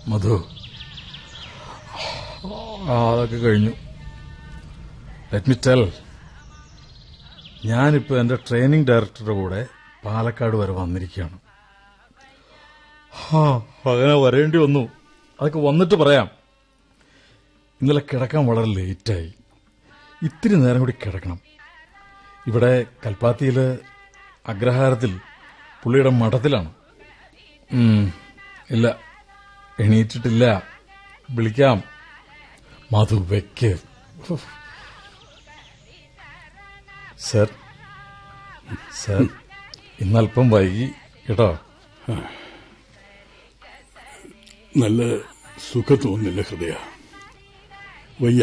മധു ആ, അതൊക്കെ കഴിഞ്ഞു ലെറ്റ് മി ടെൽ ഞാനിപ്പോ എന്റെ ട്രെയിനിങ് ഡയറക്ടറുടെ കൂടെ പാലക്കാട് വരെ വന്നിരിക്കുകയാണ് ഹാ, അങ്ങനെ വരേണ്ടി വന്നു അതൊക്കെ വന്നിട്ട് പറയാം ഇന്നലെ കിടക്കാൻ വളരെ ലേറ്റായി ഇത്തിരി നേരം കൂടി കിടക്കണം ഇവിടെ കൽപ്പാത്തിയില് അഗ്രഹാരത്തിൽ പുള്ളിയുടെ മഠത്തിലാണ് ഉം, ഇല്ല എണീറ്റിട്ടില്ല വിളിക്കാം മധു വെക്ക് സർ സർ ഇന്നല്പം വൈകി കേട്ടോ നല്ല സുഖം തോന്നുന്നില്ല ഹൃദയ വയ്യ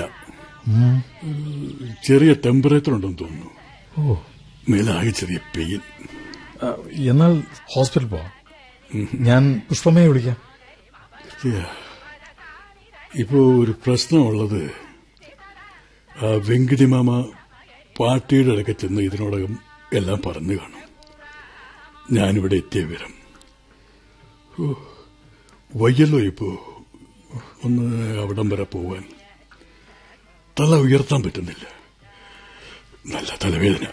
ചെറിയ ടെമ്പറേച്ചർ ഉണ്ടെന്ന് തോന്നുന്നു ഓ മേലാകെ ചെറിയ പെയിൻ ആ, എന്നാൽ ഹോസ്പിറ്റൽ പോവാം ഞാൻ പുഷ്പമ്മയെ വിളിക്കാം ഹൃദയ ഇപ്പോ ഒരു പ്രശ്നമുള്ളത് ആ വെങ്കിടിമാമ പാർട്ടിയുടെ ഇടയ്ക്ക് ചെന്ന് ഇതിനോടകം എല്ലാം പറഞ്ഞു കാണും ഞാനിവിടെ എത്തിയ വിവരം ഓ, വയ്യല്ലോ ഇപ്പോ ഒന്ന് അവിടം വരെ പോവാൻ തല ഉയർത്താൻ പറ്റുന്നില്ല നല്ല തലവേദന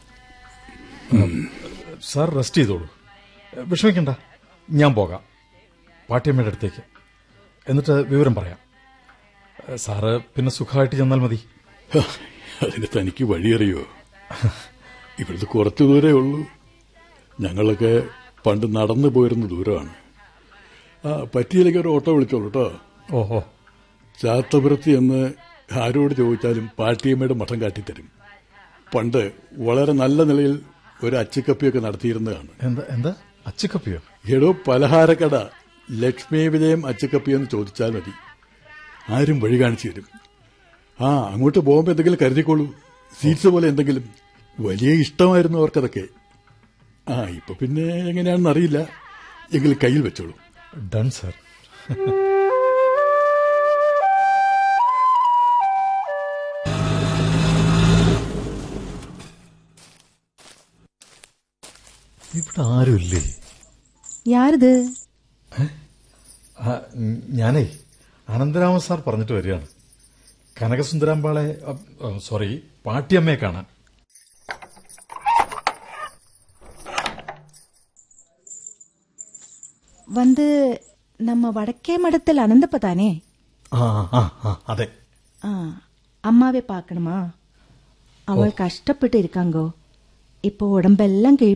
സാർ റെസ്റ്റ് ചെയ്തോളൂ വിഷമിക്കണ്ട ഞാൻ പോകാം പാട്ടിയമ്മയുടെ അടുത്തേക്ക് എന്നിട്ട് വിവരം പറയാം സാറ് പിന്നെ സുഖമായിട്ട് ചെന്നാൽ മതി ഹ, അതിന് തനിക്ക് വഴിയറിയോ ഇവിടുത്തെ കുറച്ചു ദൂരേ ഉള്ളൂ ഞങ്ങളൊക്കെ പണ്ട് നടന്നു പോയിരുന്ന ദൂരമാണ് ആ പറ്റിയിലേക്ക് ഒരു ഓട്ടോ വിളിച്ചോളൂ കേട്ടോ ഓഹോ ചാത്തപുരത്ത് എന്ന് ആരോട് ചോദിച്ചാലും പാട്ടിയമ്മയുടെ മഠം കാട്ടിത്തരും പണ്ട് വളരെ നല്ല നിലയിൽ ഒരു അച്ചിക്കപ്പിയൊക്കെ നടത്തിയിരുന്നതാണ് എന്താ എന്താ അച്ചുക്കപ്പിയോ എടോ പലഹാരക്കട ലക്ഷ്മി വിജയം അച്ചക്കപ്പി എന്ന് ചോദിച്ചാൽ മതി ആരും വഴി കാണിച്ചു തരും ആ അങ്ങോട്ട് പോകുമ്പോ എന്തെങ്കിലും കരുതിക്കോളൂ സീറ്റ്സ് പോലെ എന്തെങ്കിലും വലിയ ഇഷ്ടമായിരുന്നു അവർക്കതൊക്കെ ആ ഇപ്പൊ പിന്നെ എങ്ങനെയാണെന്ന് അറിയില്ല എങ്കിൽ കയ്യിൽ വെച്ചോളൂ ഡൺ സാർ ഇവിടെ ആരുമില്ലേ யாருது ആ, ഉം, ഞാനേ അനന്തരാമ സാർ പറഞ്ഞിട്ട് വരികയാണ് കനകസുന്ദരാമ്പാളെ അ, അ, സോറി പാട്ടിയമ്മയെ കാണാൻ வந்து நம்ம வடக்கே மடத்தில் அனந்தப்ப தானே ആ ആ ആ അതെ ஆ, அம்மாவே பார்க்கணுமா அவள் கஷ்டப்பட்டு இருக்காங்கோ இப்போ உடம்பெல்லாம்